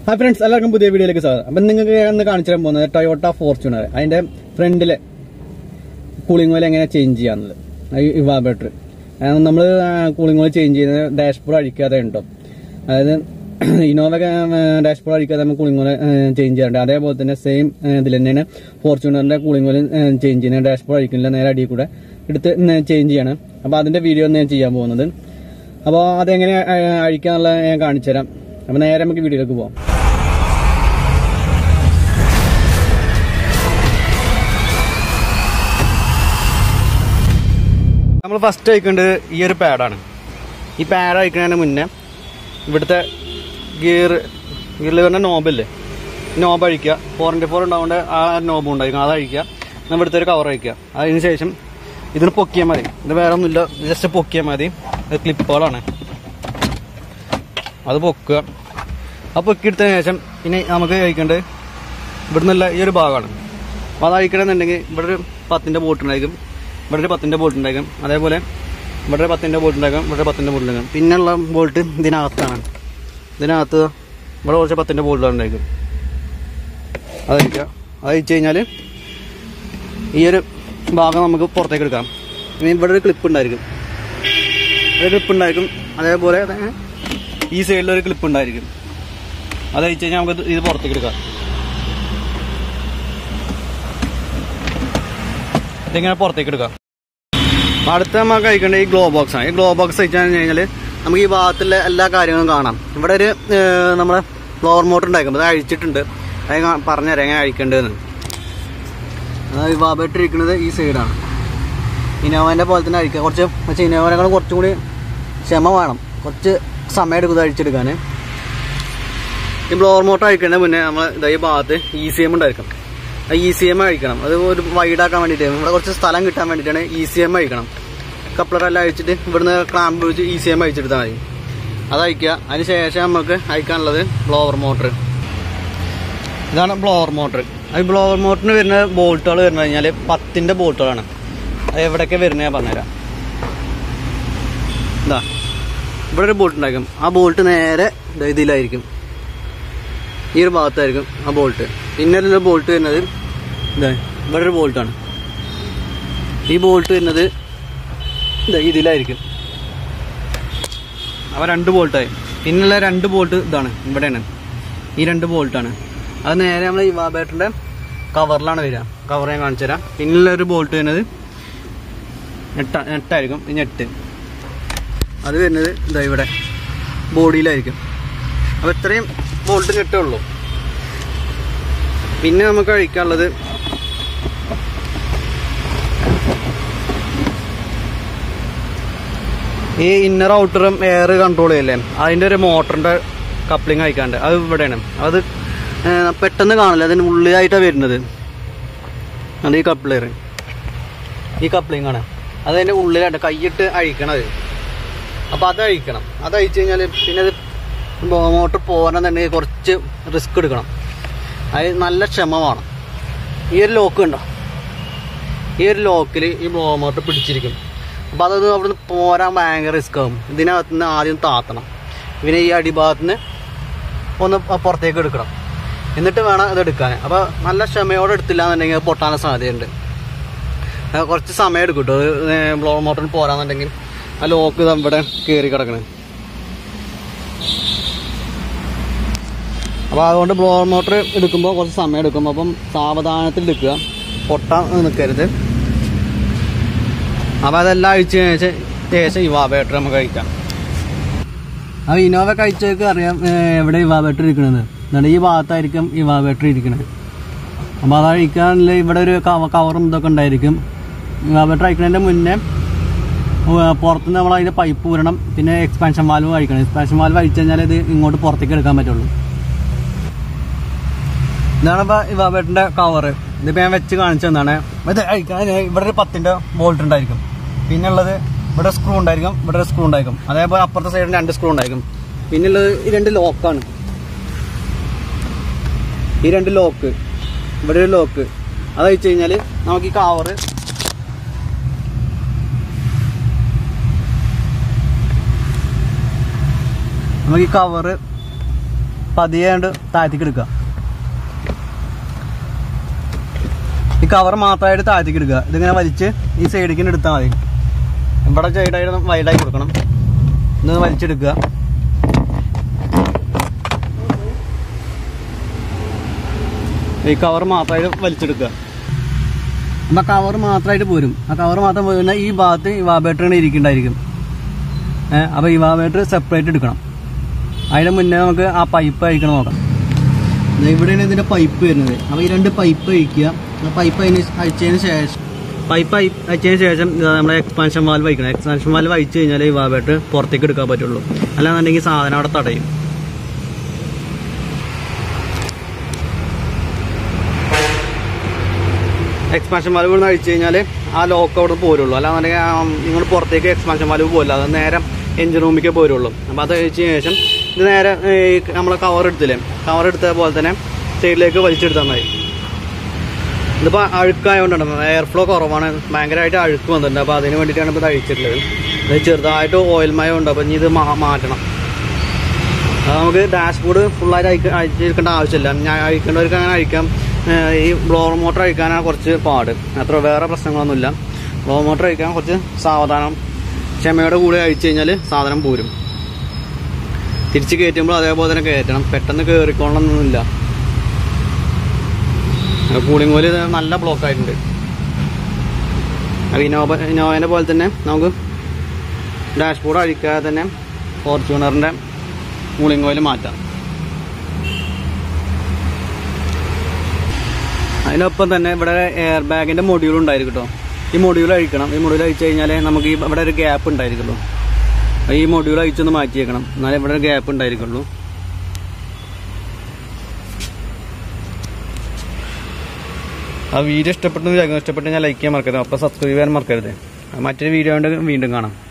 hi friends എല്ലാവർക്കും പുതിയ വീഡിയോയിലേക്ക് സ്വാഗതം അപ്പം നിങ്ങൾക്ക് ഒന്ന് കാണിച്ചു തരാൻ പോകുന്നത് ടൊയോട്ട ഫോർച്യൂണർ അതിന്റെ ഫ്രണ്ടിലെ കൂളിംഗ് ഓയിൽ എങ്ങനെ ചേഞ്ച് ചെയ്യാന്നുള്ളത് ഇവാബേറ്റർ നമ്മൾ കൂളിംഗ് ഓയിൽ ചേഞ്ച് ചെയ്യുന്നത് ഡാഷ്ബോർഡ് അഴിക്കാതെ ഉണ്ടോ അതായത് ഇനോവ ഡാഷ്ബോർഡ് അഴിക്കാതെ നമ്മൾ കൂളിംഗ് ഓയിൽ ചേഞ്ച് ചെയ്യാറുണ്ട് അതേപോലെ തന്നെ സെയിം ഇതിൽ തന്നെയാണ് ഫോർച്യൂണറിന്റെ കൂളിംഗ് ഓയിൽ ചേഞ്ച് ചെയ്യുന്നത് ഡാഷ്ബോർഡ് അഴിക്കുന്നില്ല നേരെ അടിയിൽ കൂടെ എടുത്ത് ചേഞ്ച് ചെയ്യണം അപ്പോൾ അതിന്റെ വീഡിയോ ഞാൻ ചെയ്യാൻ പോകുന്നത് അപ്പോൾ അതെങ്ങനെ അഴിക്കാന്നുള്ളത് ഞാൻ കാണിച്ചു തരാം അപ്പോൾ നേരെ നമുക്ക് വീഡിയോയിലേക്ക് പോകാം നമ്മൾ ഫസ്റ്റ് അയക്കേണ്ടത് ഈ ഒരു പാഡാണ് ഈ പാഡ് അയക്കുന്നതിന് മുന്നേ ഇവിടുത്തെ ഗിയർ ഗിയറിൽ വരുന്ന നോബില്ലേ നോബ് അഴിക്കുക ഫോർ ഇൻറ്റി ഫോർ ഉണ്ടാവുകൊണ്ട് ആ നോബ് ഉണ്ടായിരിക്കും അത് അഴിക്കുക എന്നാൽ ഇവിടുത്തെ ഒരു കവർ അയക്കുക അതിന് ശേഷം ഇതിന് പൊക്കിയാൽ മതി ഇത് വേറെ ഒന്നുമില്ല ജസ്റ്റ് പൊക്കിയാൽ മതി ഇത് ക്ലിപ്പുകളാണ് അത് പൊക്കുക ആ പൊക്കിയെടുത്തതിന് ശേഷം ഇനി നമുക്ക് കഴിക്കേണ്ടത് ഇവിടുന്നുള്ള ഈ ഒരു ഭാഗമാണ് അപ്പോൾ അത് അഴിക്കണമെന്നുണ്ടെങ്കിൽ ഇവിടെ ഒരു പത്തിൻ്റെ ബോട്ട് ഉണ്ടായിരിക്കും ഇവിടെ ഒരു പത്തിൻ്റെ ബോട്ട് ഉണ്ടായിരിക്കും അതേപോലെ ഇവിടെ ഒരു പത്തിൻ്റെ ബോട്ട് ഉണ്ടായിരിക്കും ഇവിടെ ഒരു പത്തിൻ്റെ ബോട്ട് ഉണ്ടായിരിക്കും പിന്നെയുള്ള ബോൾട്ട് ഇതിനകത്താണ് ഇതിനകത്ത് ഇവിടെ കുറച്ച് പത്തിൻ്റെ ബോൾട്ട് ഉണ്ടായിരിക്കും അതഴിക്കുക അത് അഴിച്ചു കഴിഞ്ഞാൽ ഈ ഒരു ഭാഗം നമുക്ക് പുറത്തേക്ക് എടുക്കാം ഇനി ഇവിടെ ഒരു ക്ലിപ്പ് ഉണ്ടായിരിക്കും ഒരു ക്ലിപ്പ് ഉണ്ടായിരിക്കും അതേപോലെ തന്നെ ഈ സൈഡിൽ ഒരു ക്ലിപ്പ് ഉണ്ടായിരിക്കും അത് അഴിച്ചു കഴിഞ്ഞാൽ നമുക്ക് ഇത് പുറത്തേക്ക് എടുക്കാം ഇതിങ്ങനെ പുറത്തേക്ക് എടുക്കാം അടുത്ത നമുക്ക് കഴിക്കേണ്ടത് ഈ ഗ്ലോ ബോക്സ് ആണ് ഈ ഗ്ലോ ബോക്സ് വെച്ചാൽ കഴിഞ്ഞാൽ നമുക്ക് ഈ ഭാഗത്തുള്ള എല്ലാ കാര്യങ്ങളും കാണാം ഇവിടെ ഒരു ഏഹ്, നമ്മുടെ ഫ്ലോർ മോട്ടർ ഉണ്ടായിരിക്കും അത് അഴിച്ചിട്ടുണ്ട് അത് ഞാൻ പറഞ്ഞുതരാം എങ്ങനെ അഴിക്കേണ്ടതെന്ന് അതായത് ഈ ബാബായിട്ടിരിക്കുന്നത് ഈ സൈഡാണ് ഇനോവൻ്റെ പോലെ തന്നെ അഴിക്കുക കുറച്ച് പക്ഷേ ഇനോവനേക്കാൾ കുറച്ചും കൂടി ക്ഷമ വേണം കുറച്ച് സമയം എടുക്കും ഇത് അഴിച്ചെടുക്കാൻ ഈ ബ്ലോർ മോട്ടർ അഴിക്കേണ്ട മുന്നേ നമ്മൾ ഇതാ ഈ ഭാഗത്ത് ഇ സി എം ഉണ്ടായിരിക്കും ആ ഇ സി എം അഴിക്കണം അത് ഒരു വൈഡാക്കാൻ വേണ്ടിയിട്ട് ഇവിടെ കുറച്ച് സ്ഥലം കിട്ടാൻ വേണ്ടിയിട്ടാണ് ഇ സി എം അഴിക്കണം കപ്ലറെല്ലാം അഴിച്ചിട്ട് ഇവിടുന്ന് ക്ലാമ്പ് വെച്ച് ഇ സി എം അഴിച്ചെടുത്താൽ മതി അത് അഴിക്കുക അതിന് ശേഷം നമുക്ക് അഴിക്കാനുള്ളത് ബ്ലോവർ മോട്ടർ ഇതാണ് ബ്ലോവർ മോട്ടർ ഈ ബ്ലോവർ മോട്ടറിന് വരുന്ന ബോൾട്ടുകൾ വരുന്നത് കഴിഞ്ഞാൽ പത്തിൻ്റെ ബോൾട്ടുകളാണ് അത് എവിടെയൊക്കെ വരുന്നത് ഞാൻ പറഞ്ഞുതരാം ഇതാ ഇവിടെ ഒരു ബോൾട്ട് ഉണ്ടായിരിക്കും ആ ബോൾട്ട് നേരെ ദാ ഇതിലായിരിക്കും ഈ ഒരു ഭാഗത്തായിരിക്കും ആ ബോൾട്ട് പിന്നെ ഒരു ബോൾട്ട് വരുന്നത് ഇതാ ഇവിടെ ഒരു ബോൾട്ടാണ് ഈ ബോൾട്ട് വരുന്നത് ഇതാ ഇതിലായിരിക്കും അവ രണ്ട് ബോൾട്ടായി പിന്നുള്ള രണ്ട് ബോൾട്ട് ഇതാണ് ഇവിടെയാണ് ഈ രണ്ട് ബോൾട്ടാണ് അത് നേരെ നമ്മൾ ഈ ബാറ്ററിന്റെ കവറിലാണ് വരിക കവർ ഞാൻ കാണിച്ചു തരാം പിന്നുള്ള ഒരു ബോൾട്ട് വരുന്നത് നെട്ട നെട്ടായിരിക്കും ഈ നെട്ട് അത് വരുന്നത് ഇതാ ഇവിടെ ബോഡിയിലായിരിക്കും അപ്പോൾ ഇത്രയും ബോൾട്ട് നെട്ടേ ഉള്ളൂ പിന്നെ നമുക്ക് കഴിക്കാനുള്ളത് ഈ ഇന്നർ ഔട്ടറും എയർ കൺട്രോൾ ചെയ്യല്ലേ അതിന്റെ ഒരു മോട്ടറിന്റെ കപ്ലിംഗ് അയക്കാണ്ട് അത് ഇവിടെയാണ് അത് ഏർ, പെട്ടെന്ന് കാണില്ല അതിന് ഉള്ളിലായിട്ടാണ് വരുന്നത് അത് ഈ കപ്ലർ ഈ കപ്ലിംഗ് ആണ് അത് അതിന്റെ ഉള്ളിലായിട്ട് കൈയിട്ട് അഴിക്കണത് അപ്പൊ അത് അഴിക്കണം അത് അഴിച്ചു കഴിഞ്ഞാൽ പിന്നെ അത് മോട്ടർ പോകാനെന്നുണ്ടെങ്കിൽ കുറച്ച് റിസ്ക് എടുക്കണം അത് നല്ല ക്ഷമ വേണം ഈ ഒരു ലോക്ക് ഉണ്ടോ ഈ ഒരു ലോക്കിൽ ഈ ബ്ലോ മോട്ടർ പിടിച്ചിരിക്കും അപ്പോൾ അതത് അവിടുന്ന് പോരാൻ ഭയങ്കര റിസ്ക് ആവും ഇതിനകത്ത് നിന്ന് ആദ്യം താത്തണം പിന്നെ ഈ അടിഭാഗത്ത് ഒന്ന് പുറത്തേക്ക് എടുക്കണം എന്നിട്ട് വേണം ഇത് എടുക്കാൻ അപ്പോൾ നല്ല ക്ഷമയോടെ എടുത്തില്ല എന്നുണ്ടെങ്കിൽ അത് പൊട്ടാനുള്ള സാധ്യതയുണ്ട് അത് കുറച്ച് സമയം എടുക്കും കേട്ടോ ബ്ലോ മോട്ടറിന് പോരാന്നുണ്ടെങ്കിൽ ആ ലോക്ക് ഇത് ഇവിടെ കയറി കിടക്കണേ അപ്പോൾ അതുകൊണ്ട് ബ്ലോ മോട്ടർ എടുക്കുമ്പോൾ കുറച്ച് സമയം എടുക്കും അപ്പം സാവധാനത്തിൽ എടുക്കുക പൊട്ടാൻ നിൽക്കരുത് അപ്പോൾ അതെല്ലാം അഴിച്ച് കഴിഞ്ഞ ശേഷം ഇവാ ബാറ്ററി നമുക്ക് കഴിക്കാം അപ്പോൾ ഇനോവ കഴിച്ചവർക്ക് അറിയാം ഏഹ്, എവിടെ ഇവാ ബാറ്ററി ഇരിക്കണത് എന്നിട്ട് ഈ ഭാഗത്തായിരിക്കും ഇവാ ബാറ്ററി ഇരിക്കണത് അപ്പോൾ അത് അഴിക്കാനുള്ള ഇവിടെ ഒരു കവ കവറും ഇതൊക്കെ ഉണ്ടായിരിക്കും ഇവാ ബാറ്ററി അഴിക്കുന്നതിൻ്റെ മുന്നേ ഏഹ്, പുറത്തുനിന്ന് നമ്മൾ അതിൻ്റെ പൈപ്പ് ഊരണം പിന്നെ എക്സ്പാൻഷൻ വാൽവ് അഴിക്കണം എക്സ്പാൻഷൻ വാൽവ് അഴിച്ചു കഴിഞ്ഞാൽ ഇത് ഇങ്ങോട്ട് പുറത്തേക്ക് എടുക്കാൻ പറ്റുള്ളൂ ഇതാണ് ഇപ്പൊ ഇവാബേട്ടിന്റെ കവർ ഇതിപ്പോ ഞാൻ വെച്ച് കാണിച്ചു തന്നാണ് ഇത് അഴിക്കാൻ ഇവിടെ ഒരു പത്തിന്റെ ബോൾട്ട് ഉണ്ടായിരിക്കും പിന്നെ ഉള്ളത് ഇവിടെ സ്ക്രൂ ഉണ്ടായിരിക്കും ഇവിടെ ഒരു സ്ക്രൂ ഉണ്ടായിരിക്കും അതേപോലെ അപ്പുറത്തെ സൈഡിൽ രണ്ട് സ്ക്രൂ ഉണ്ടായിരിക്കും പിന്നെ ഉള്ളത് ഈ രണ്ട് ലോക്കാണ് ഈ രണ്ട് ലോക്ക് ഇവിടെ ഒരു ലോക്ക് അത് വെച്ച് കഴിഞ്ഞാൽ നമുക്ക് ഈ കവറ് നമുക്ക് ഈ കവറ് പതിയെ കൊണ്ട് താഴ്ത്തിക്ക് എടുക്കുക ഈ കവർ മാത്രമായിട്ട് താഴ്ത്തിക്ക് എടുക്കുക ഇതിങ്ങനെ വലിച്ച് ഈ സൈഡിലേക്ക് എടുത്താൽ മതി ഇവിടെ സൈഡായിട്ട് വൈഡായി കൊടുക്കണം ഇന്ന് വലിച്ചെടുക്കുക ഈ കവർ മാത്രമായിട്ട് വലിച്ചെടുക്കുക അപ്പം കവർ മാത്രമായിട്ട് പോരും ആ കവർ മാത്രം പോരുന്ന ഈ ഭാഗത്ത് ഇവാബേറ്റർ ഇരിക്കുന്നുണ്ടായിരിക്കും ഏഹ് അപ്പോൾ ഇവാബേറ്റർ സെപ്പറേറ്റ് എടുക്കണം അതിന് മുന്നേ നമുക്ക് ആ പൈപ്പ് അഴിക്കണം നോക്കാം ദേ ഇവിടെയാണ് ഇതിന്റെ പൈപ്പ് വരുന്നത് അപ്പോൾ ഈ രണ്ട് പൈപ്പ് അഴിക്കുക ആ പൈപ്പ് അതിന് അഴിച്ചതിന് ശേഷം പൈപ്പ് അയച്ചതിന് ശേഷം ഇതാ നമ്മുടെ എക്സ്പാൻഷൻ വാൽവ് അയക്കണം എക്സ്പാൻഷൻ വാൽവ് അയച്ചു കഴിഞ്ഞാൽ ഈ വാബേട്ട് പുറത്തേക്ക് എടുക്കാൻ പറ്റുള്ളൂ അല്ലാന്നുണ്ടെങ്കിൽ സാധനം അവിടെ തടയും എക്സ്പാൻഷൻ വാൽവ് ഇവിടെ അഴിച്ചു കഴിഞ്ഞാൽ ആ ലോക്ക് അവിടെ പോരുള്ളൂ അല്ലാന്നുണ്ടെങ്കിൽ നിങ്ങൾ പുറത്തേക്ക് എക്സ്പാൻഷൻ വാൽവ് പോരില്ല അത് നേരെ എഞ്ചിൻ റൂമിലേക്ക് പോരുള്ളൂ അപ്പോൾ അത് അഴിച്ചതിന് ശേഷം ഇത് നേരെ ഈ നമ്മളെ കവർ എടുത്തില്ലേ കവർ എടുത്ത പോലെ തന്നെ സൈഡിലേക്ക് വലിച്ചെടുത്താൽ മതി ഇതിപ്പോൾ അഴുക്കായതുകൊണ്ടാണ് എയർ ഫ്ലോ കുറവാണ് ഭയങ്കരമായിട്ട് അഴുക്ക് വന്നിട്ടുണ്ട് അപ്പോൾ അതിന് വേണ്ടിയിട്ടാണ് ഇപ്പോൾ ഇത് അഴിച്ചിട്ടുള്ളത് ഇത് ചെറുതായിട്ട് ഓയിൽ മയം ഉണ്ട് അപ്പോൾ ഇനി ഇത് മാ- മാറ്റണം അത് നമുക്ക് ഡാഷ്ബോർഡ് ഫുള്ളായിട്ട് അഴിക്ക അഴിച്ചെടുക്കേണ്ട ആവശ്യമില്ല ഞാൻ അഴിക്കേണ്ടവർക്ക് അങ്ങനെ അഴിക്കാം ഏഹ് ഈ ബ്ലോർ മോട്ടർ അഴിക്കാനാണ് കുറച്ച് പാട് അത്ര വേറെ പ്രശ്നങ്ങളൊന്നുമില്ല ബ്ലോർ മോട്ടർ അഴിക്കാൻ കുറച്ച് സാവധാനം ക്ഷമയോടെ കൂടി അഴിച്ചു കഴിഞ്ഞാൽ സാധനം പോരും തിരിച്ച് കയറ്റുമ്പോൾ അതേപോലെ തന്നെ കയറ്റണം പെട്ടെന്ന് കയറിക്കൊള്ളണമെന്നില്ല കൂളിംഗ് ഓയിൽ നല്ല ബ്ലോക്ക് ആയിട്ടുണ്ട് അപ്പോൾ ഇനോവ ഇനോവേനെ പോലെ തന്നെ നമുക്ക് ഡാഷ്ബോർഡ് അഴിക്കാതെ തന്നെ ഫോർച്യൂണറിൻ്റെ കൂളിംഗ് ഓയിൽ മാറ്റാം അതിനൊപ്പം തന്നെ ഇവിടെ എയർ ബാഗിൻ്റെ മൊഡ്യൂൾ ഉണ്ടായിരിക്കും കേട്ടോ ഈ മൊഡ്യൂൾ അഴിക്കണം ഈ മൊഡ്യൂൾ അഴിച്ചു കഴിഞ്ഞാൽ നമുക്ക് ഈ ഇവിടെ ഒരു ഗ്യാപ്പ് ഉണ്ടായിരിക്കുള്ളൂ അപ്പോൾ ഈ മൊഡ്യൂൾ അഴിച്ചൊന്ന് മാറ്റിയേക്കണം എന്നാലേ ഇവിടെ ഒരു ഗ്യാപ്പ് ഉണ്ടായിരിക്കുള്ളൂ ആ വീഡിയോ ഇഷ്ടപ്പെട്ടെന്ന് ഇഷ്ടപ്പെട്ട് ഞാൻ ലൈക്ക് ചെയ്യാൻ മറക്കരുത് അപ്പോൾ സബ്സ്ക്രൈബ് ചെയ്യാൻ മറക്കരുത് മറ്റൊരു വീഡിയോ കൊണ്ട് വീണ്ടും കാണാം